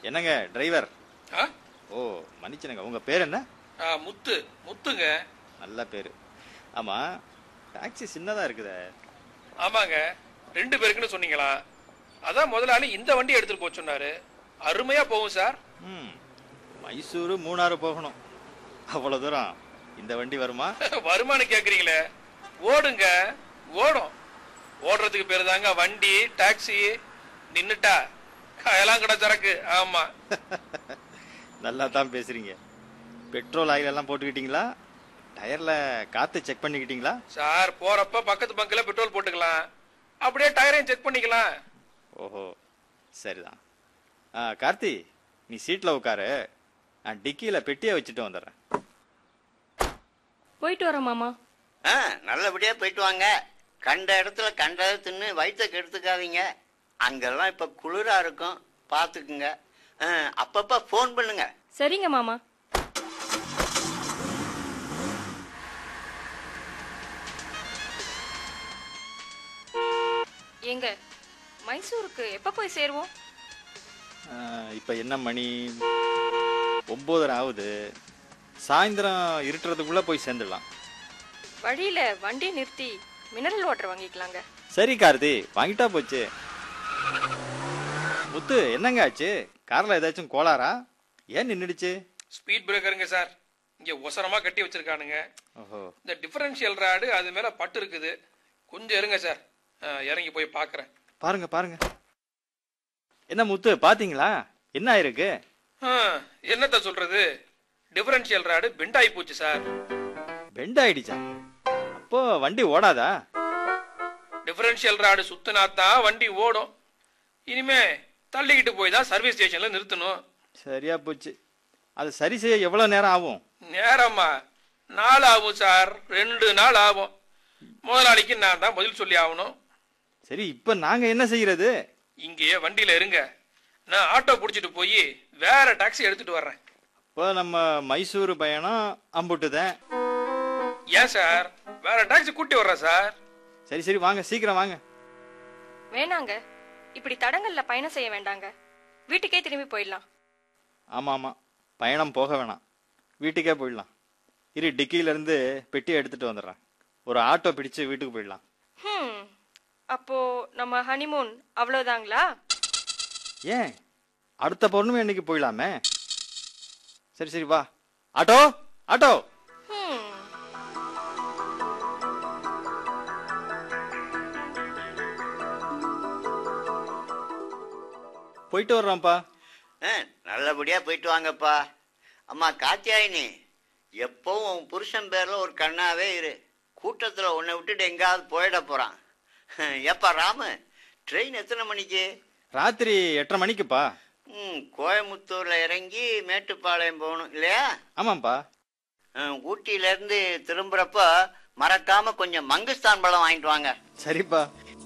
என்னங்க டிரைவர் ஆ? ஓ மன்னிச்சுனுங்க உங்க பேர் என்ன ஆ, முத்து முத்துங்க நல்ல பேரு ஆமா டாக்ஸி சின்னதா இருக்குதே ஆமாங்க ரெண்டு பேருக்குன்னு சொன்னீங்களா அதான் முதலாளி இந்த வண்டி எடுத்துட்டு போக சொன்னாரு அருமையா போகும் சார் ம் மைசூரு மூணாறு போகணும் அவ்வளவு தூரம் இந்த வண்டி வருமா வருமானம் கேக்குறீங்களே ஓடுங்க ஓடும் ஓடுறதுக்கு பேரு தாங்க வண்டி டாக்ஸி நின்னுட்டா எல்லாம் கடை சரக்கு ஆமா நல்லா தான் பேசுறீங்க பெட்ரோல் ஆயில் எல்லாம் போட்டுக்கிட்டீங்களா டயர்ல காத்து செக் பண்ணிக்கிட்டீங்களா சார் போறப்ப பக்கத்து பங்க்ல பெட்ரோல் போட்டுக்கலாம் அப்படியே டயரையும் செக் பண்ணிக்கலாம் ஓஹோ சரிதான் ஆ கார்த்தி நீ சீட்ல உட்காரு நான் டிக்கியில பெட்டியை வச்சுட்டு வந்துடுறேன் போயிட்டு வரோம் மாமா ஆ நல்லபடியா போயிட்டு வாங்க கண்ட இடத்துல கண்டதை தின்னு வயிற்ற கெடுத்துக்காதீங்க அங்கெல்லாம் இப்ப குளிரா இருக்கும் பார்த்துக்குங்க ஆ, அப்பப்ப ஃபோன் பண்ணுங்க சரிங்க மாமா ஏங்க மைசூருக்கு எப்ப போய் சேருவோம் ஆ, இப்ப என்ன மணி ஒன்பதரை ஆகுது சாயந்தரம் இருட்டுறதுக்குள்ள போய் சேர்ந்துடலாம் வழியில வண்டி நிறுத்தி மினரல் வாட்டர் வாங்கிக்கலாங்க சரி கார்த்தி வாங்கிட்டா போச்சு முத்து என்னங்க ஆச்சு கார்ல ஏதாச்சும் கோளாரா ஏன் நின்னுடுச்சு ஸ்பீட் பிரேக்கருங்க சார் இங்க ஒசரமா கட்டி வச்சிருக்கானுங்க ஓஹோ இந்த டிஃபரன்ஷியல் ராடு அது மேல பட்டு இருக்குது கொஞ்சம் இருங்க சார் ஆ, இறங்கி போய் பார்க்கறேன் பாருங்க பாருங்க என்ன முத்து பாத்தீங்களா என்ன ஆயிருக்கு ஆ, என்னத்த சொல்றது டிஃபரன்ஷியல் ராடு பெண்ட் ஆகி போச்சு சார் பெண்ட் ஆயிடுச்சா அப்போ வண்டி ஓடாதா டிஃபரன்ஷியல் ராடு சுத்தினாத்தான் வண்டி ஓடும் இனிமே தள்ளிக்கிட்டு போய் தான் சர்வீஸ் ஸ்டேஷன்ல நிறுத்தணும் சரியா போச்சு அது சரி செய்ய எவ்வளவு நேரம் ஆகும் நேரமா நாள் ஆகும் சார் ரெண்டு நாள் ஆகும் முதலாளிக்கு நான் தான் பதில் சொல்லி ஆகணும் சரி இப்ப நாங்க என்ன செய்யறது இங்கேயே வண்டியில இருங்க நான் ஆட்டோ பிடிச்சிட்டு போய் வேற டாக்ஸி எடுத்துட்டு வர்றேன் இப்போ நம்ம மைசூர் பயணம் அம்புட்டுதேன் ஏன் சார் வேற டாக்ஸி கூட்டி வர்றேன் சார் சரி சரி வாங்க சீக்கிரம் வாங்க வேணாங்க இப்படி தடங்கள்ல பயணம் செய்ய வேண்டாங்க வீட்டுக்கே திரும்பி போயிடலாம் ஆமா ஆமா பயணம் போக வேணாம் வீட்டுக்கே போயிடலாம் இரு டிக்கியில இருந்து பெட்டியை எடுத்துட்டு வந்துடுறேன் ஒரு ஆட்டோ பிடிச்சு வீட்டுக்கு போயிடலாம் ஹம் அப்போ நம்ம ஹனிமூன் அவ்வளவுதாங்களா ஏன் அடுத்த பௌர்ணமி அன்னைக்கு போயிடலாமே சரி சரி வா ஆட்டோ ஆட்டோ ஹம் போயிட்டு வர்றோம்ப்பா ஆ, நல்லபடியா போயிட்டு வாங்கப்பா அம்மா காத்தியாயினி எப்பவும் உன் புருஷன் பேர்ல ஒரு கண்ணாவே இரு கூட்டத்துல உன்னை விட்டுட்டு எங்காவது போயிட போறான் ஏப்பா ராமு ட்ரெயின் எத்தனை மணிக்கு ராத்திரி எட்டரை மணிக்குப்பா ம் கோயம்புத்தூர்ல இறங்கி மேட்டுப்பாளையம் போகணும் இல்லையா ஆமாம்ப்பா ஆ, ஊட்டியில இருந்து திரும்புறப்ப மறக்காம கொஞ்சம் மங்குஸ்தான் பழம் வாங்கிட்டு வாங்க சரிப்பா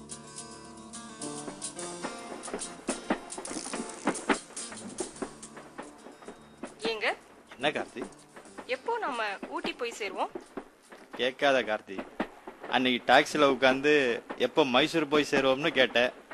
ஏங்க என்ன கார்த்தி எப்போ நம்ம ஊட்டி போய் சேருவோம் கேட்காத கார்த்தி அன்னைக்கு டாக்ஸில உட்காந்து எப்போ மைசூர் போய் சேருவோம்னு கேட்டேன்